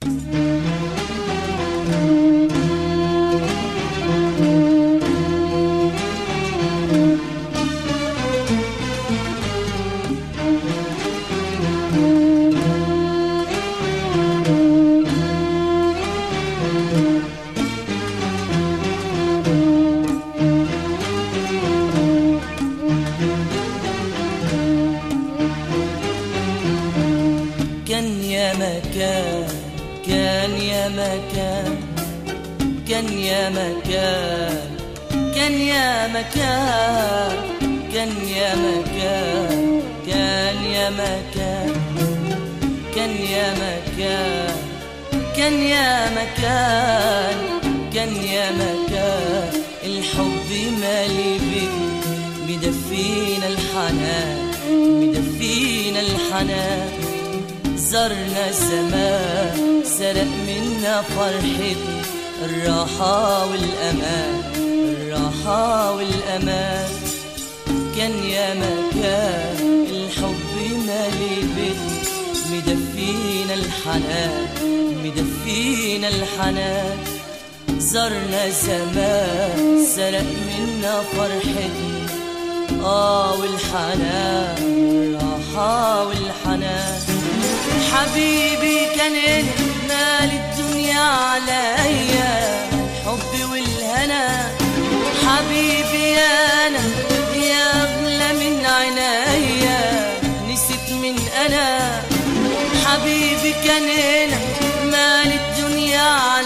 كان يا مكان كان يا مكان كان يا مكان كان يا مكان كان يا مكان كان يا مكان كان يا مكان كان يا مكان كان يا مكان الحب مالي بك مدفينا الحنان مدفينا الحنان زرنا الزمان سرق منا فرحتنا الراحة والأمان الراحة والأمان كان يا مكان الحب مالي بيتنا مدفينا الحنان مدفينا الحنان زرنا زمان سرق منا فرحتنا آه والحنان الراحة والحنان حبيبي كان مال الدنيا عليا الحب والهنا حبيبي يا انا يا اغلى من عينيا نسيت من انا حبيبي كان هنا مال الدنيا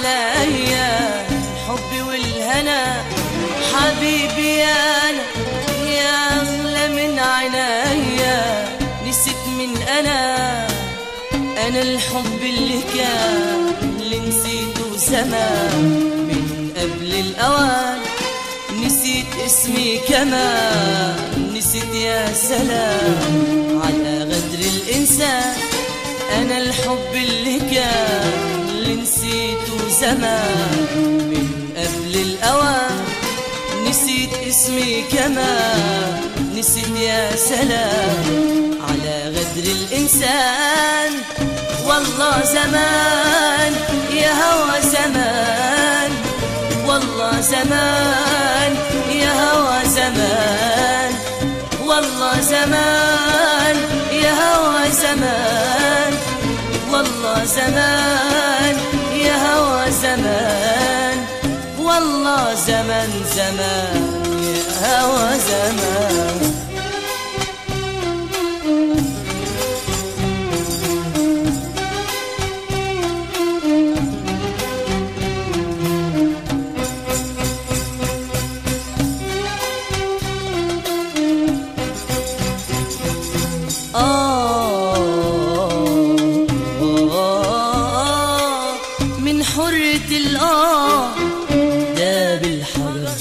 عليا الحب والهنا حبيبي يا انا يا اغلى من عينيا نسيت من انا انا الحب اللي كان اللي نسيته زمان من قبل الاوان نسيت اسمي كمان نسيت يا سلام على غدر الانسان انا الحب اللي كان اللي نسيته زمان من قبل الاوان نسيت اسمي كمان نسيت يا سلام على غدر الإنسان والله زمان يا هوى زمان والله زمان يا هوى زمان والله زمان يا هوى زمان والله زمان يا هوى زمان والله زمان زمان يا هوى زمان آه من حرة الآه ده بالحجر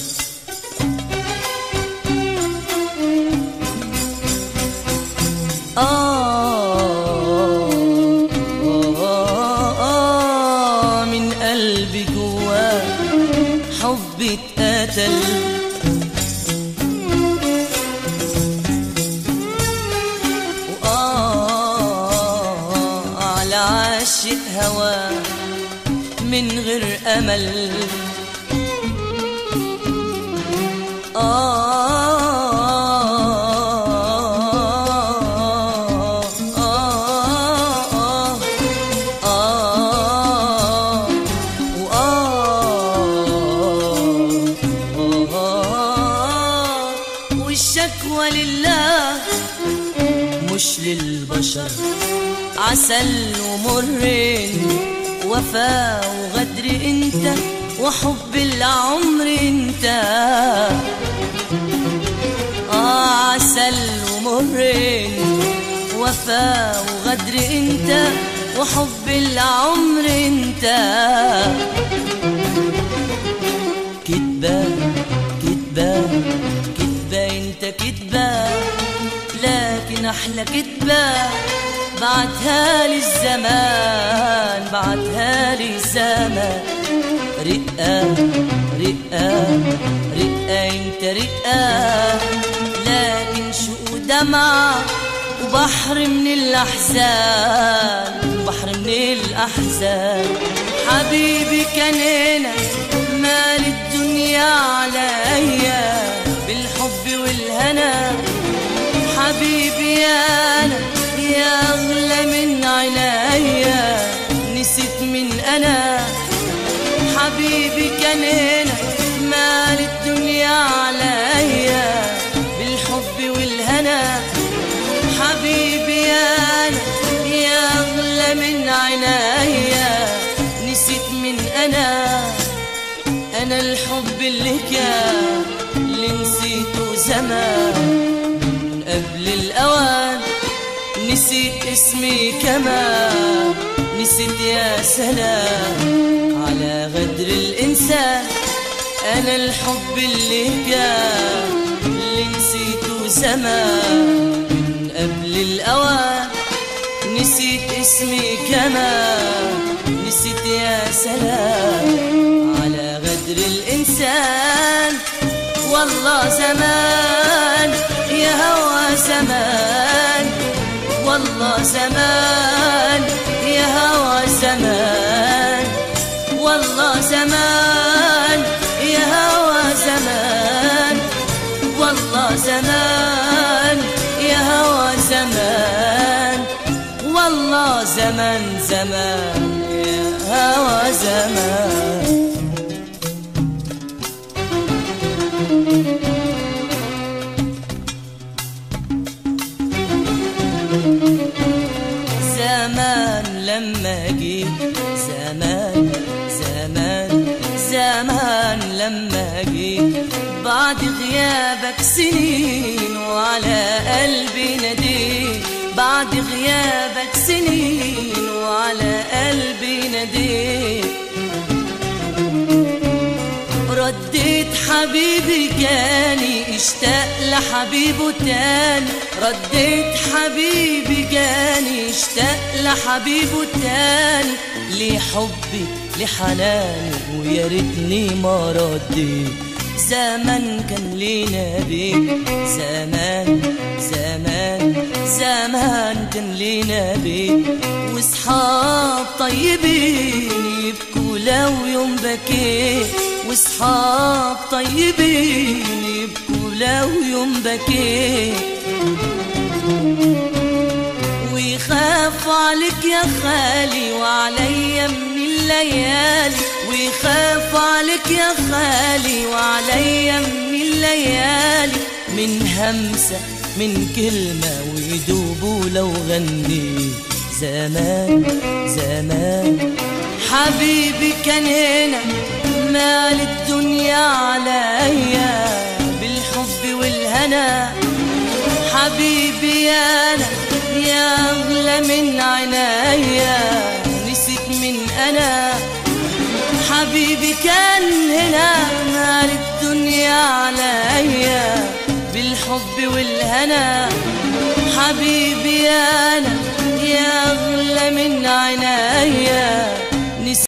آه آه آه من قلبي جواه حبي اتقتل وآه على عاشق هوا من غير أمل آه آه آه آه والشكوى لله مش للبشر عسل ومرين وفا وغدر انت وحب العمر انت آه عسل ومرين وفا وغدر انت وحب العمر انت كدبة كدبة كدبة انت كدبة لكن احلى كدبة بعتها لي الزمان بعتها لي الزمان رقة رقة رقة انت رقة لكن شو دمعة وبحر من الأحزان بحر من الأحزان حبيبي كان هنا مال الدنيا عليا بالحب والهنا حبيبي يا أنا يا أغلى من عينيا نسيت من أنا حبيبي كان هنا مال الدنيا عليا بالحب والهنا حبيبي يا أنا يا أغلى من عينيا نسيت من أنا أنا الحب اللي كان اللي نسيته زمان من قبل الأوان نسيت اسمي كمان نسيت يا سلام على غدر الإنسان أنا الحب اللي كان اللي نسيته زمان من قبل الأوان نسيت اسمي كمان نسيت يا سلام على غدر الإنسان والله زمان يا هوى زمان والله زمان يا هوى زمان والله زمان يا هوى زمان والله زمان يا هوى زمان والله زمان زمان يا هوى زمان زمان لما جيت زمان زمان زمان لما جيت بعد غيابك سنين وعلى قلبي ناديت بعد غيابك سنين وعلى قلبي ناديت رديت حبيبي جاني اشتاق لحبيبه تاني رديت حبيبي جاني اشتاق لحبيبه تاني لحبي لحناني ويا ريتني ما رديت زمان كان لينا بيت زمان زمان زمان كان لينا بيت واصحاب طيبين يبكوا لو يوم بكيت واصحاب طيبين يبكوا لو يوم بكيت ويخاف عليك يا خالي وعليا من الليالي ويخاف عليك يا خالي وعليا من الليالي من همسة من كلمة ويدوبوا لو غني زمان زمان حبيبي كان هنا مال الدنيا عليا بالحب والهنا حبيبي يا انا يا اغلى من عينيا نسيت من انا حبيبي كان هنا مال الدنيا عليا بالحب والهنا حبيبي يا انا يا اغلى من عينيا